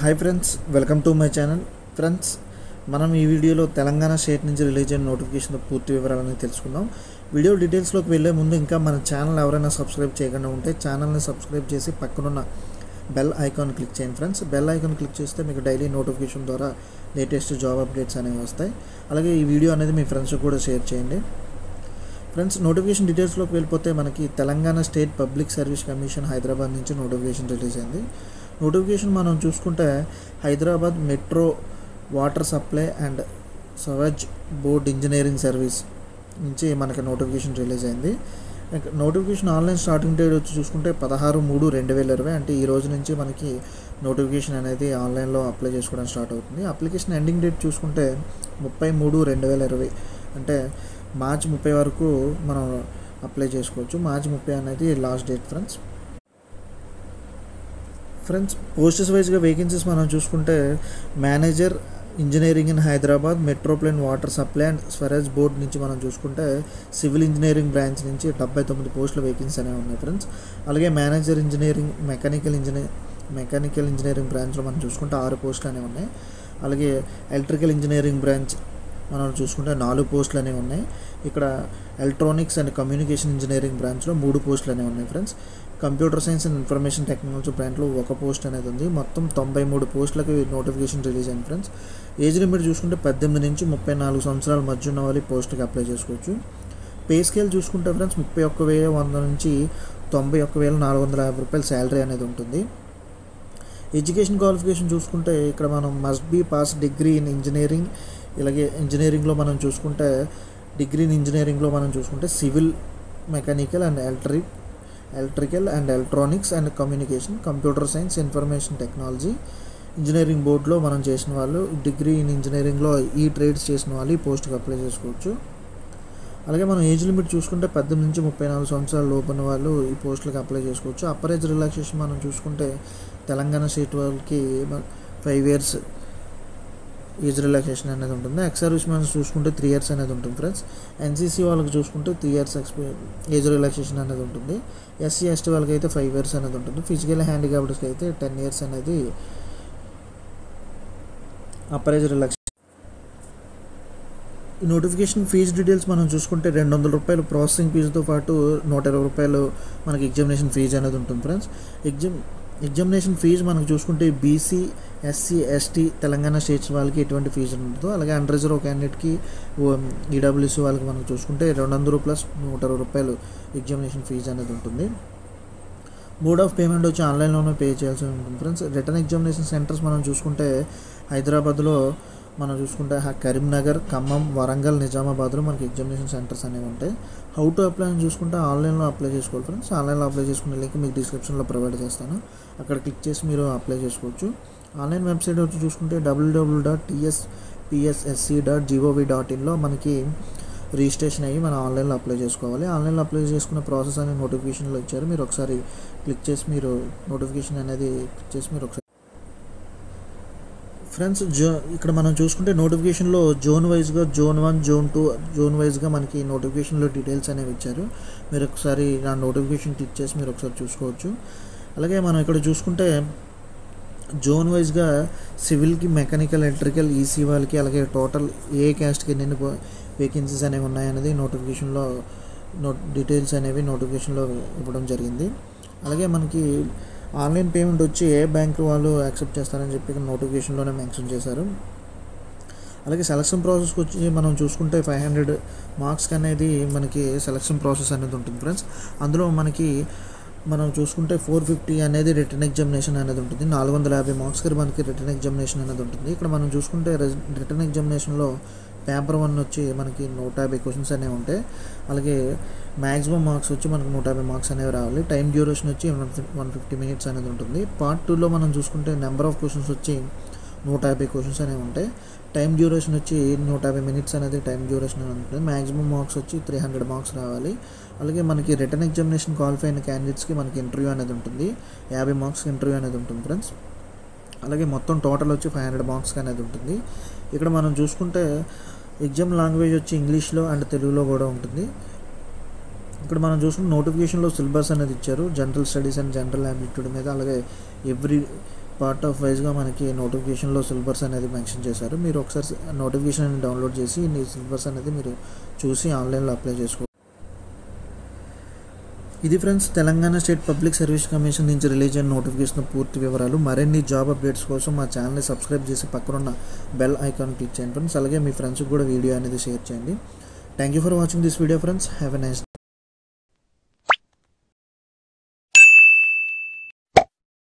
hi friends welcome to my channel friends మనం ఈ వీడియోలో తెలంగాణ స్టేట్ నుంచి రిలీజ్ అయిన నోటిఫికేషన్ పూర్తి వివరాలని తెలుసుకుందాం వీడియో డీటెయిల్స్లోకి వెళ్ళే ముందు ఇంకా మన ఛానల్ ఎవరైనా సబ్స్క్రైబ్ చేయకుండా ఉంటే ఛానల్ని సబ్స్క్రైబ్ చేసి పక్కనున్న బెల్ ఐకాన్ క్లిక్ చేయండి ఫ్రెండ్స్ బెల్ ఐకాన్ క్లిక్ చేస్తే మీకు డైలీ నోటిఫికేషన్ ద్వారా లేటెస్ట్ జాబ్ అప్డేట్స్ అనేవి వస్తాయి అలాగే ఈ వీడియో అనేది మీ ఫ్రెండ్స్కి కూడా షేర్ చేయండి ఫ్రెండ్స్ నోటిఫికేషన్ డీటెయిల్స్లోకి వెళ్ళిపోతే మనకి Telangana state public service commission Hyderabad నుంచి నోటిఫికేషన్ రిలీజ్ అయింది నోటిఫికేషన్ మనం చూసుకుంటే Hyderabad metro water supply and sewage board engineering service నుంచి మనకి నోటిఫికేషన్ రిలీజ్ అయింది నోటిఫికేషన్ ఆన్లైన్ స్టార్టింగ్ డేట్ వచ్చి చూసుకుంటే పదహారు మూడు రెండు వేల ఇరవై అంటే ఈ రోజు నుంచి మనకి నోటిఫికేషన్ అనేది ఆన్లైన్లో అప్లై చేసుకోవడం స్టార్ట్ అవుతుంది అప్లికేషన్ ఎండింగ్ డేట్ చూసుకుంటే ముప్పై మూడు రెండు వేల ఇరవై అంటే మార్చి ముప్పై వరకు మనం అప్లై చేసుకోవచ్చు మార్చి ముప్పై అనేది last date friends friends posts వైజ్గా వేకెన్సీస్ మనం చూసుకుంటే manager engineering in Hyderabad metropolitan water supply and స్వరాజ్ బోర్డ్ నుంచి మనం చూసుకుంటే సివిల్ ఇంజనీరింగ్ బ్రాంచ్ నుంచి డెబ్బై తొమ్మిది పోస్టుల వేకెన్సీ అనేవి ఉన్నాయి ఫ్రెండ్స్ అలాగే manager engineering mechanical engineer mechanical engineering బ్రాంచ్లో మనం చూసుకుంటే ఆరు పోస్టులు అనేవి ఉన్నాయి అలాగే ఎలక్ట్రికల్ ఇంజనీరింగ్ బ్రాంచ్ మనం చూసుకుంటే నాలుగు పోస్టులు అనేవి ఉన్నాయి ఇక్కడ ఎలక్ట్రానిక్స్ అండ్ కమ్యూనికేషన్ ఇంజనీరింగ్ బ్రాంచ్లో మూడు పోస్టులు అనేవి ఉన్నాయి friends computer science and information technology బ్రాంచ్లో ఒక పోస్ట్ అనేది ఉంది మొత్తం తొంభై మూడు పోస్టులకి నోటిఫికేషన్ రిలీజ్ అయింది ఫ్రెండ్స్ ఏజ్ లిమిట్ చూసుకుంటే పద్దెనిమిది నుంచి ముప్పై నాలుగు సంవత్సరాల మధ్య ఉన్న వాళ్ళు పోస్ట్కి అప్లై చేసుకోవచ్చు పే స్కేల్ చూసుకుంటే ఫ్రెండ్స్ ముప్పై ఒక్క వేల వంద నుంచి తొంభై ఒక్క వేల నాలుగు వందల యాభై రూపాయల శాలరీ అనేది ఉంటుంది ఎడ్యుకేషన్ క్వాలిఫికేషన్ చూసుకుంటే ఇక్కడ మనం must be pass degree in engineering ఇలాగే ఇంజనీరింగ్లో మనం చూసుకుంటే డిగ్రీ ఇన్ ఇంజనీరింగ్లో మనం చూసుకుంటే civil mechanical and electric electrical and electronics and communication computer science information technology engineering బోర్డులో మనం చేసిన వాళ్ళు డిగ్రీ ఇన్ ఇంజనీరింగ్లో ఈ ట్రేడ్స్ చేసిన వాళ్ళు ఈ పోస్ట్కి అప్లై చేసుకోవచ్చు అలాగే మనం ఏజ్ లిమిట్ చూసుకుంటే పద్దెనిమిది నుంచి ముప్పై నాలుగు సంవత్సరాల లోపల వాళ్ళు ఈ పోస్టులకు అప్లై చేసుకోవచ్చు అప్పర్ ఏజ్ రిలాక్సేషన్ మనం చూసుకుంటే తెలంగాణ స్టేట్ వాళ్ళకి ఫైవ్ ఇయర్స్ ఏజ్ రిలాక్సేషన్ అనేది ఉంటుంది ఎక్స్ సర్వీస్ మ్యాన్స్ చూసుకుంటే త్రీ ఇయర్స్ అనేది ఉంటుంది ఫ్రెండ్స్ ఎన్సీసీ వాళ్ళకి చూసుకుంటే త్రీ ఇయర్స్ ఎక్స్పీ ఏజ్ రిలాక్సేషన్ అనేది ఉంటుంది ఎస్సీ ఎస్టీ వాళ్ళకి అయితే ఫైవ్ ఇయర్స్ అనేది ఉంటుంది ఫిజికల్ హ్యాండిక్యాప్డ్స్కి అయితే టెన్ ఇయర్స్ అనేది అప్పర్ ఏజ్ రిలాక్సేషన్ ఈ నోటిఫికేషన్ ఫీజు డీటెయిల్స్ మనం చూసుకుంటే రెండు వందల రూపాయలు ప్రాసెసింగ్ ఫీజుతో పాటు నూట ఇరవై రూపాయలు మనకి ఎగ్జామినేషన్ ఫీజు అనేది ఉంటుంది ఫ్రెండ్స్ ఎగ్జామ్ ఎగ్జామినేషన్ ఫీజు మనం చూసుకుంటే BC SC ST Telangana states వాళ్ళకి ఎటువంటి ఫీజు ఉండదు అలాగే అండర్ రిజర్వ్ క్యాండిడేట్కి ఈడబ్ల్యూసీ వాళ్ళకి మనం చూసుకుంటే రెండు వందలు ప్లస్ నూట ఇరవై రూపాయలు ఎగ్జామినేషన్ ఫీజు అనేది ఉంటుంది మోడ్ ఆఫ్ పేమెంట్ వచ్చి ఆన్లైన్లోనే పే చేయాల్సి ఉంటుంది ఫ్రెండ్స్ రిటర్న్ ఎగ్జామినేషన్ సెంటర్స్ మనం చూసుకుంటే హైదరాబాద్లో మనం చూసుకుంటే కరీంనగర్ ఖమ్మం వరంగల్ నిజామాబాద్లో మనకి ఎగ్జామినేషన్ సెంటర్స్ అనేవి ఉంటాయి హౌ టు అప్లై అని చూసుకుంటే ఆన్లైన్లో అప్లై చేసుకోవాలి ఫ్రెండ్స్ ఆన్లైన్లో అప్లై చేసుకునే లింక్ మీకు డిస్క్రిప్షన్లో ప్రొవైడ్ చేస్తాను అక్కడ క్లిక్ చేసి మీరు అప్లై చేసుకోవచ్చు ఆన్లైన్ వెబ్సైట్ వచ్చి చూసుకుంటే WWW dot TS PSC dot GOV dot ఇన్లో మనకి రిజిస్ట్రేషన్ అయ్యి మనం ఆన్లైన్లో అప్లై చేసుకోవాలి ఆన్లైన్లో అప్లై చేసుకున్న ప్రాసెస్ అనేది నోటిఫికేషన్లో ఇచ్చారు మీరు ఒకసారి క్లిక్ చేసి మీరు నోటిఫికేషన్ అనేది క్లిక్ చేసి మీరు ఒకసారి ఫ్రెండ్స్ జో ఇక్కడ మనం చూసుకుంటే నోటిఫికేషన్లో జోన్ వైజ్గా zone one zone two zone వైజ్గా మనకి నోటిఫికేషన్లో డీటెయిల్స్ అనేవి ఇచ్చారు మీరు ఒకసారి నా నోటిఫికేషన్ క్లిక్ చేసి మీరు ఒకసారి చూసుకోవచ్చు అలాగే మనం ఇక్కడ చూసుకుంటే జోన్ వైజ్గా సివిల్కి మెకానికల్ ఎలక్ట్రికల్ ఈసీ వాళ్ళకి అలాగే టోటల్ ఏ క్యాస్ట్కి ఎన్ని వేకెన్సీస్ అనేవి ఉన్నాయనేది నోటిఫికేషన్లో నోట్ డీటెయిల్స్ అనేవి నోటిఫికేషన్లో ఇవ్వడం జరిగింది అలాగే మనకి ఆన్లైన్ పేమెంట్ వచ్చి ఏ బ్యాంక్ వాళ్ళు యాక్సెప్ట్ చేస్తారని చెప్పి నోటిఫికేషన్లోనే మెన్షన్ చేశారు అలాగే సెలక్షన్ ప్రాసెస్కి వచ్చి మనం చూసుకుంటే ఫైవ్ హండ్రెడ్ మార్క్స్కి అనేది మనకి సెలక్షన్ ప్రాసెస్ అనేది ఉంటుంది ఫ్రెండ్స్ అందులో మనకి మనం చూసుకుంటే ఫోర్ ఫిఫ్టీ అనేది రిటర్న్ ఎగ్జామినేషన్ అనేది ఉంటుంది నాలుగు వందల యాభై మార్క్స్కి మనకి రిటర్న్ ఎగ్జామినేషన్ అనేది ఉంటుంది ఇక్కడ మనం చూసుకుంటే రిటర్న్ ఎగ్జామినేషన్లో పేపర్ వన్ వచ్చి మనకి నూట యాభై క్వశ్చన్స్ అనేవి ఉంటాయి అలాగే మ్యాక్సిమం మార్క్స్ వచ్చి మనకు నూట యాభై మార్క్స్ అనేవి రావాలి టైం డ్యూరేషన్ వచ్చి వన్ ఫిఫ్టీ మినిట్స్ అనేది ఉంటుంది పార్ట్ టూలో మనం చూసుకుంటే నెంబర్ ఆఫ్ క్వశ్చన్స్ వచ్చి నూట యాభై క్వశ్చన్స్ అనేవి ఉంటాయి టైం డ్యూరేషన్ వచ్చి నూట యాభై మినిట్స్ అనేది టైం డ్యూరేషన్ అనేది ఉంటుంది మ్యాక్సిమం మార్క్స్ వచ్చి త్రీ హండ్రెడ్ మార్క్స్ రావాలి అలాగే మనకి రిటర్న్ ఎగ్జామినేషన్ క్వాలిఫై అయిన క్యాండిడేట్స్కి మనకి ఇంటర్వ్యూ అనేది ఉంటుంది యాభై మార్క్స్ ఇంటర్వ్యూ అనేది ఉంటుంది ఫ్రెండ్స్ అలాగే మొత్తం టోటల్ వచ్చి ఫైవ్ హండ్రెడ్ మార్క్స్ అనేది ఉంటుంది ఇక్కడ మనం చూసుకుంటే ఎగ్జామ్ లాంగ్వేజ్ వచ్చి ఇంగ్లీష్లో అండ్ తెలుగులో కూడా ఉంటుంది ఇక్కడ మనం చూసుకుంటే నోటిఫికేషన్లో సిలబస్ అనేది ఇచ్చారు general studies and general aptitude మీద అలాగే ఎవ్రీ పార్ట్ ఆఫ్ వైజ్గా మనకి నోటిఫికేషన్లో సిలబస్ అనేది మెన్షన్ చేశారు మీరు ఒకసారి నోటిఫికేషన్ డౌన్లోడ్ చేసి ఈ సిలబస్ అనేది మీరు చూసి ఆన్లైన్లో అప్లై చేసుకో ఇది friends Telangana state public service commission నుంచి రిలీజ్ అయిన నోటిఫికేషన్ పూర్తి వివరాలు మరిన్ని జాబ్ అప్డేట్స్ కోసం మా ఛానల్ని సబ్స్క్రైబ్ చేసి పక్కనున్న బెల్ ఐకాన్ క్లిక్ చేయండి ఫ్రెండ్స్ అలాగే మీ ఫ్రెండ్స్కి కూడా వీడియో అనేది షేర్ చేయండి thank you for watching this video friends have a nice